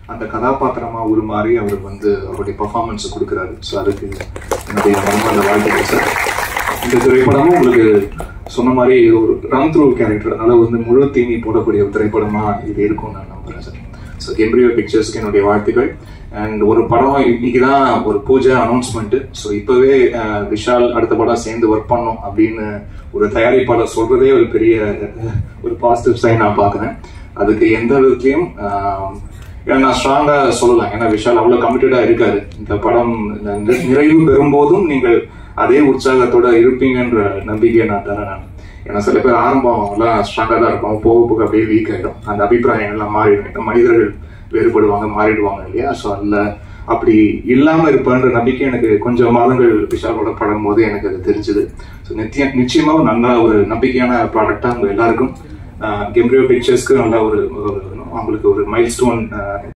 அந்த கதாபாத்திரமா உருமாறி அவர் வந்து அவருடைய பர்ஃபார்மன்ஸ் கொடுக்குறாரு ஸோ அதுக்கு என்னுடைய மனமார்ந்த வாழ்த்துக்கள் சார் இந்த திரைப்படமும் உங்களுக்கு சொன்ன மாதிரி ஒரு ரன் த்ரூ கேரக்டர் அதனால வந்து முழு தீனி போடக்கூடிய ஒரு திரைப்படமா இது இருக்கும் நான் நம்புறேன் சார் ஸோ கெம்ப்ரியோ பிக்சர்ஸ்க்கு என்னுடைய வாழ்த்துக்கள் அண்ட் ஒரு படம் இன்னைக்கு தான் ஒரு பூஜை அனௌன்ஸ்மெண்ட் ஸோ இப்போவே அஹ், விஷால் அடுத்த படம் சேர்ந்து ஒர்க் பண்ணோம் அப்படின்னு ஒரு தயாரிப்பாளர் சொல்றதே ஒரு பெரிய அஹ், ஒரு பாசிட்டிவ் சைன் நான் பார்க்குறேன் அதுக்கு எந்த விதத்துலையும் ஆஹ், ஏன்னா நான் ஸ்ட்ராங்கா சொல்லலாம் ஏன்னா விஷால் அவ்வளவு கமிட்டடா இருக்காரு இந்த படம் நி- நிறைவு பெறும்போதும் நீங்கள் அதே உற்சாகத்தோட இருப்பீங்கன்ற நம்பிக்கையை நான் தரேன் நான் ஏன்னா சில பேர் ஆரம்பம் எல்லாம் ஸ்ட்ராங்கா தான் இருக்கும் போக போக அப்படியே வீக் ஆயிடும் அந்த அபிப்பிராயம் எல்லாம் மாறிடும் இந்த மனிதர்கள் வேறுபடுவாங்க மாறிடுவாங்க இல்லையா ஸோ அதுல அப்படி இல்லாம இருப்பேன்ற நம்பிக்கை எனக்கு கொஞ்சம் மாதங்கள் விஷாலோட படம் போது எனக்கு அது தெரிஞ்சது ஸோ நிச்சயம் நிச்சயமா ஒரு நல்ல ஒரு நம்பிக்கையான ப்ராடக்டா உங்க எல்லாருக்கும் கெம்ப்ரியோ பிக்சர்ஸ்க்கு நல்ல ஒரு ஒரு- அவங்களுக்கு ஒரு மைல் ஸ்டோன்